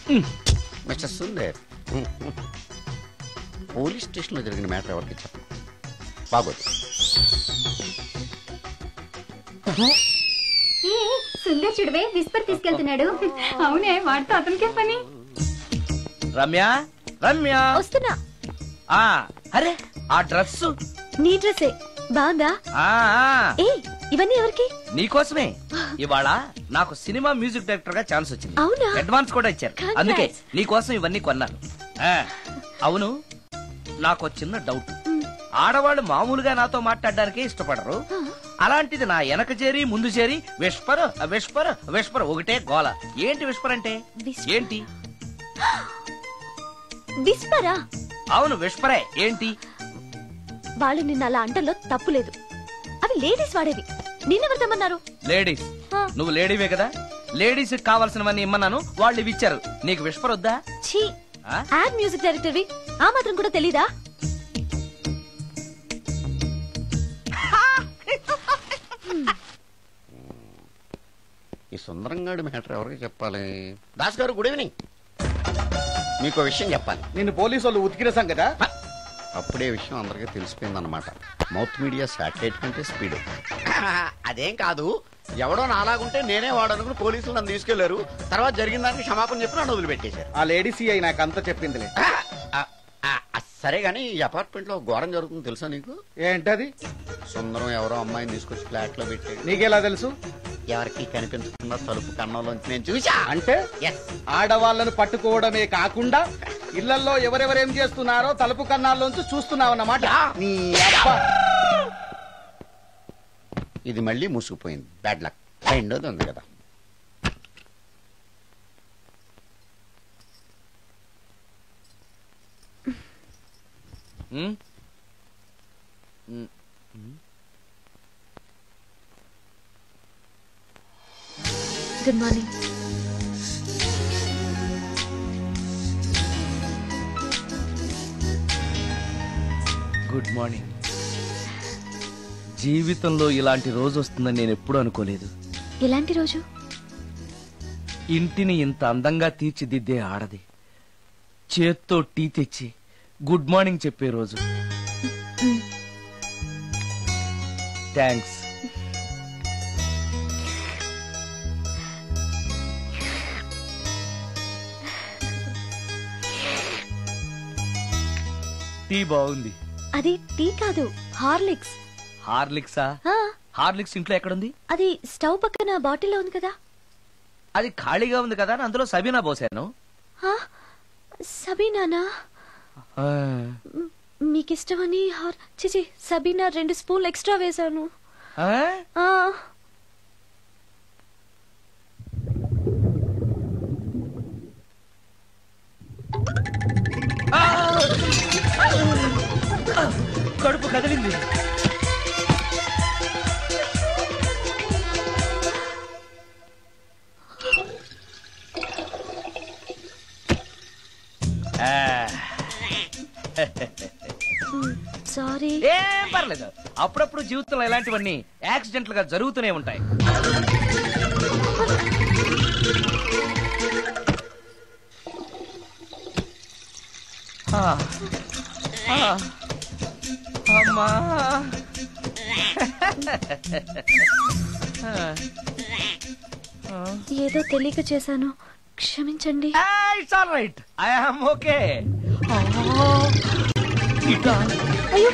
Mister Sundar police స్టేషన్లో జరిగిన matter ఎవరికి చెప్పండి బాగోదు సుందర్ చూడవే విస్పర్ తీసుకెళ్తున్నాడు అవునే వాడితో అతనికే పని రమ్య రమ్య వస్తున్నా ఆ అరే ఆ డ్రెస్ నీ డ్రెస్సే బాగుందా ఆ ఆ, ఏ ఇవన్నీ ఎవరికి నీకోసమే ఇవాళ నాకు సినిమా మ్యూజిక్ డైరెక్టర్ గా ఛాన్స్ వచ్చింది అవునా? అడ్వాన్స్ కూడా ఇచ్చారు Congrats. అందుకే నీకోసం ఇవన్నీ కొన్నాను ఆ, అవును నాకు ఒక చిన్న డౌట్ ఆడవాళ్ళు మామూలుగా నాతో మాట్లాడడానికే ఇష్టపడరు అలాంటిది నా వెనక చేరి ముందు చేరి విష్పర్ విష్పర్ విష్పర్ ఒకటే గోల ఏంటి విష్పర్ అంటే Whisper? ఏంటి విస్పరా అవును విష్పరే ఏంటి వాళ్ళు నిన్న అలా అంటలో తప్పు లేదు అవి లేడీస్ వాడేవి నిన్నెవరు తెమ్మన్నారు లేడీస్ ఆ. నువ్వు లేడీవే కదా లేడీస్ కావాల్సినవన్నీ ఇమ్మన్నాను వాళ్ళు ఇవి ఇచ్చారు నీకు విష్పర్ వద్దా ఛీ ఆ? యాడ్ మ్యూజిక్ డైరెక్టర్వి ఆ మాత్రం కూడా తెలీదా ఈ సుందరంగాడి మ్యాటర్ ఎవరికి చెప్పాలి దాస్ గారు గుడ్ ఈవినింగ్ మీకు ఓ విషయం చెప్పాలి నిన్ను పోలీసు వాళ్ళు ఉతికిరేసాం కదా అప్పుడే విషయం అందరికీ తెలిసిపోయిందన్నమాట మౌత్ మీడియా శాటిలైట్ కంటే స్పీడ్ అదేం కాదు ఎవడో నాలాగుంటే నేనే వాడనుకుని పోలీసులు నన్ను తీసుకెళ్లారు తర్వాత జరిగిన దానికి క్షమాపణ చెప్పి నన్ను వదిలిపెట్టేశారు ఆ లేడీ సిఐ నాకు అంతా చెప్పిందిలే ఆ, ఆ, ఆ, ఆ, సరే గానీ ఈ అపార్ట్మెంట్ లో ఘోరం జరుగుతుంది తెలుసా నీకు ఏంటది సుందరం ఎవరో అమ్మాయిని తీసుకొచ్చి ఫ్లాట్ లో పెట్టాడు నీకెలా తెలుసు ఎవరికి కనిపించకుండా తలుపు కన్నంలోంచి నేను చూసా అంటే ఎస్ ఆడవాళ్ళను పట్టుకోవడమే కాకుండా ఇళ్లలో ఎవరెవరేం చేస్తున్నారో తలుపు కన్నాల్లోంచి చూస్తున్నావన్నమాట నీ అబ్బ ఇది మళ్ళీ మూసుకుపోయింది బ్యాడ్ లక్ రెండోది ఉంది కదా ఉమ్? గుడ్ మార్నింగ్ గుడ్ మార్నింగ్ జీవితంలో ఇలాంటి రోజు వస్తుందని నేను ఎప్పుడూ అనుకోలేదు ఎలాంటి రోజు ఇంటిని ఇంత అందంగా తీర్చిదిద్దే ఆడది చేత్తో టీ తెచ్చి గుడ్ మార్నింగ్ చెప్పే రోజు థ్యాంక్స్ టీ బాగుంది అది టీ కాదు హార్లిక్స్ హార్లిక్సా ఆ, హార్లిక్స్ ఇంట్లో ఎక్కడుంది అది స్టవ్ పక్కన బాటిల్లో ఉంది కదా అది ఖాళీగా ఉంది కదా అని అందులో సబీనా పోసాను ఆ, సబీనానా ఆ, మ్, మీకిష్టమని హార్ చిచి సబీనా రెండు స్పూన్లు ఎక్స్ట్రా వేశాను ఆ? ఆ, కడుపు కదిలింది ఆ, సారీ ఏం పర్లేదు అప్పుడప్పుడు జీవితంలో ఇలాంటివన్నీ యాక్సిడెంట్లు గా జరుగుతూనే ఉంటాయి ఆ, ఆ, అమ్మా ఏదో తెలియక చేశాను క్షమించండి it's all right I am okay అయ్యో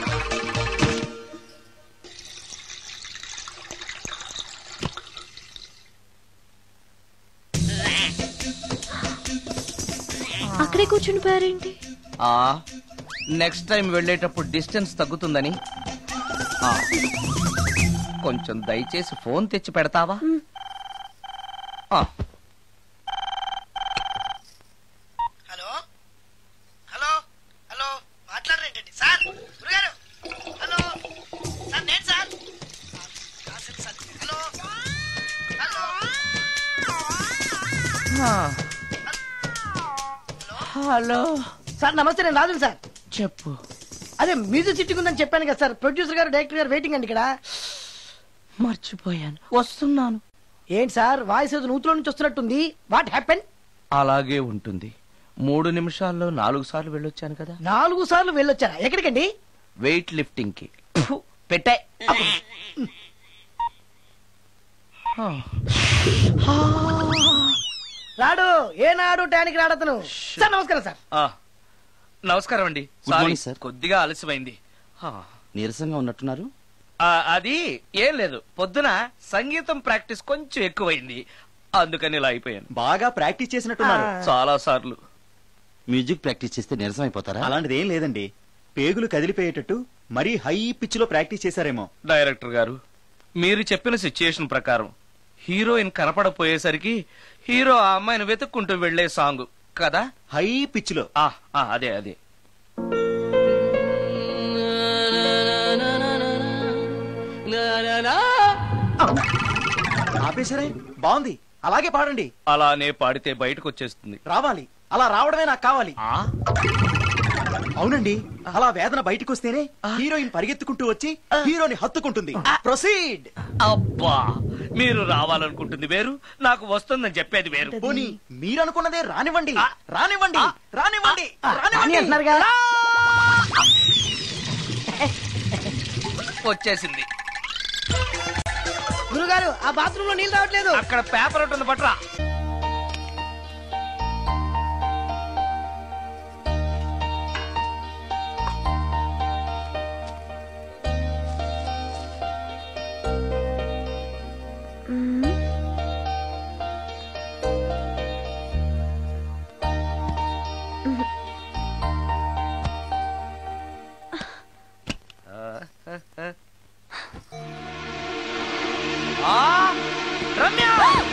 అక్కడే కూర్చుని పోయారేంటి నెక్స్ట్ టైం వెళ్ళేటప్పుడు డిస్టెన్స్ తగ్గుతుందని ఆ, కొంచెం దయచేసి ఫోన్ తెచ్చి పెడతావా ఆ, హలో హలో హలో మాట్లాడరేంటండి సార్ గురుగారు హలో సార్ నేను సార్ కాసేపు సార్ హలో హలో ఆ. హలో సార్ నమస్తే నేను రాజుని సార్ చెప్పు అదే మ్యూజిక్ సిట్టింగ్ ఉందని చెప్పాను కదా సార్ ప్రొడ్యూసర్ గారు డైరెక్టర్ గారు వెయిటింగ్ అండి ఇక్కడ మర్చిపోయాను వస్తున్నాను ఏంటి సార్ వాయిస్ ఏదో నూతులో నుంచి వస్తున్నట్టుంది వాట్ హ్యాపెన్ అలాగే ఉంటుంది మూడు నిమిషాల్లో నాలుగు సార్లు వెళ్ళొచ్చాను కదా నాలుగు సార్లు వెళ్ళొచ్చారా ఎక్కడికండి వెయిట్ లిఫ్టింగ్ కి ఫు, పెట్టే రాడు ఏనాడు టానికి రాడతను సార్ నమస్కారం సార్ ఆ, నమస్కారం అండి Good సారీ, morning, sir. కొద్దిగా ఆలస్యమైంది ఆ, నీరసంగా ఉన్నట్టున్నారు ఆ, అది ఏం లేదు పొద్దున సంగీతం ప్రాక్టీస్ కొంచెం ఎక్కువైంది అందుకని ఇలా అయిపోయాను బాగా ప్రాక్టీస్ చేసినట్టున్నారు చాలా సార్లు మ్యూజిక్ ప్రాక్టీస్ చేస్తే నీరసం అయిపోతారా అలాంటిది ఏం లేదండి పేగులు కదిలిపోయేటట్టు మరీ హై పిచ్ లో ప్రాక్టీస్ చేశారేమో డైరెక్టర్ గారు మీరు చెప్పిన సిచ్యుయేషన్ ప్రకారం హీరోయిన్ కనపడపోయేసరికి హీరో ఆ అమ్మాయిని వెతుక్కుంటూ వెళ్లే సాంగ్ కదా హై పిచ్ లో ఆ, ఆ, అదే అదే ఆపేశారే బాగుంది అలాగే పాడండి అలానే పాడితే బయటకు వచ్చేస్తుంది రావాలి అలా రావడమే నాకు కావాలి ఆ అవునండి అలా వేదన బయటకు వస్తేనే హీరోయిన్ పరిగెత్తుకుంటూ వచ్చి హీరోని హత్తుకుంటుంది ప్రొసీడ్ అబ్బా మీరు రావాలనుకుంటుంది వేరు నాకు వస్తుందని చెప్పేది వేరు పోనీ మీరనుకున్నదే రానివ్వండి రానివ్వండి రానివ్వండి అని రానివ్వండి అంటున్నారుగా వచ్చేసింది గురుగారు ఆ బాత్రూమ్ లో నీళ్ళు రావట్లేదు అక్కడ పేపర్ ఉంటుంది పట్రా ఆ, రమ్య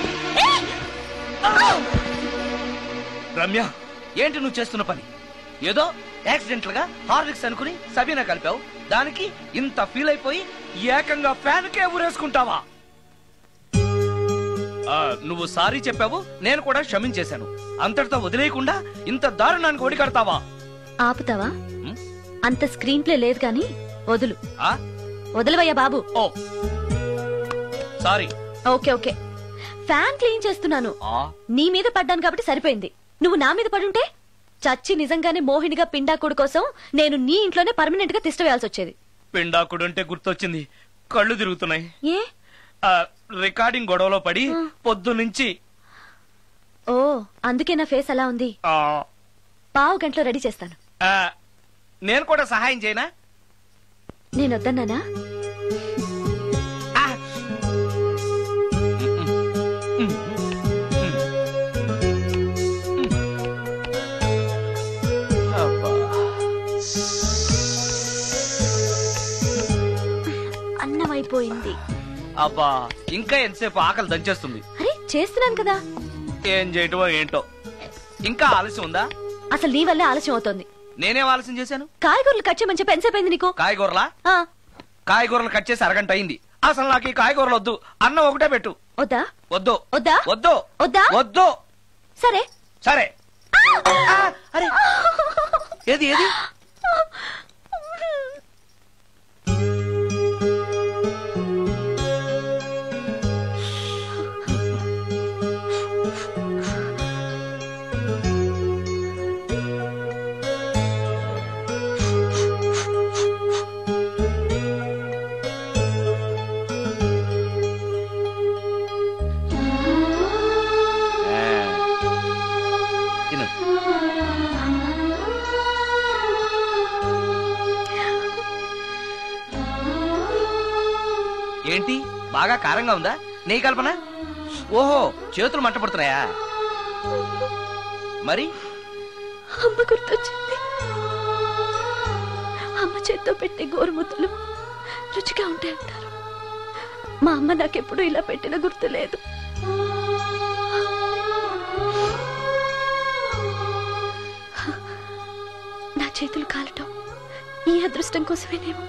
రమ్య ఏంటి నువ్వు చేస్తున్న పని ఏదో యాక్సిడెంటల్ గా హార్లిక్స్ అనుకుని సబీనా కలిపావు దానికి ఇంత ఫీల్ అయిపోయి ఏకంగా ఫ్యాన్ కే ఊరేసుకుంటావా ఆ, నువ్వు సారీ చెప్పావు నేను కూడా క్షమించేశాను అంతటితో వదిలేయకుండా ఇంత దారుణానికి ఒడికడతావా ఆపుతావా ఉం? అంత స్క్రీన్ ప్లే లేదు కానీ వదులు ఆ? వదలవయ్యా బాబు oh sorry okay okay fan clean చేస్తున్నాను ఆ నీ మీద పడ్డాను కాబట్టి సరిపోయింది నువ్వు నా మీద పడుంటే చచ్చి నిజంగానే మోహినిగా పిండాకుడు కోసం నేను నీ ఇంట్లోనే పర్మనెంట్ గా తిష్టవేయాల్సి వచ్చేది పిండాకుడు అంటే గుర్తొచ్చింది కళ్ళు తిరుగుతున్నాయి ఏ ఆ, రికార్డింగ్ గొడవలో పడి పొద్దు నుంచి ఓ అందుకే నా ఫేస్ అలా ఉంది ఆ, పావు గంటలో రెడీ చేస్తాను ఆ, నేను కూడా సహాయం చేయనా నేను వద్దన్నానా ఆ. ఉమ్, ఉమ్, ఉమ్. అబ్బా. అన్నం అయిపోయింది అబ్బా ఇంకా ఎంతసేపు ఆకలి దంచేస్తుంది అరే చేస్తున్నాను కదా ఏం చేయటమో ఏంటో ఇంకా ఆలస్యం ఉందా అసలు నీ వల్లే ఆలస్యం అవుతోంది నేనేం ఆలస్యం చేశాను కాయగూరలు కట్ చేయమని చెప్పి ఎంతసేపు అయింది నీకు కాయగూరలా ఆ, కాయగూరలు కట్ చేసి అరగంట అయింది అసలు నాకు ఈ కాయగూరలు వద్దు అన్నం ఒకటే పెట్టు వద్దా వద్దు వద్దా వద్దు వద్దా వద్దు సరే సరే ఆ, అరే ఏది ఏది ఆ. తిను ఏంటి బాగా కారంగా ఉందా నెయ్యి కల్పన ఓహో చేతులు మంట పడుతున్నాయా మరి అమ్మ గుర్తొచ్చింది అమ్మ చేత్తో పెట్టే గోరుముద్దలు రుచిగా ఉంటాయంటారు మా అమ్మ నాకెప్పుడు ఇలా పెట్టిన గుర్తు లేదు నా చేతులు కాలటం ఈ అదృష్టం కోసమేనేమో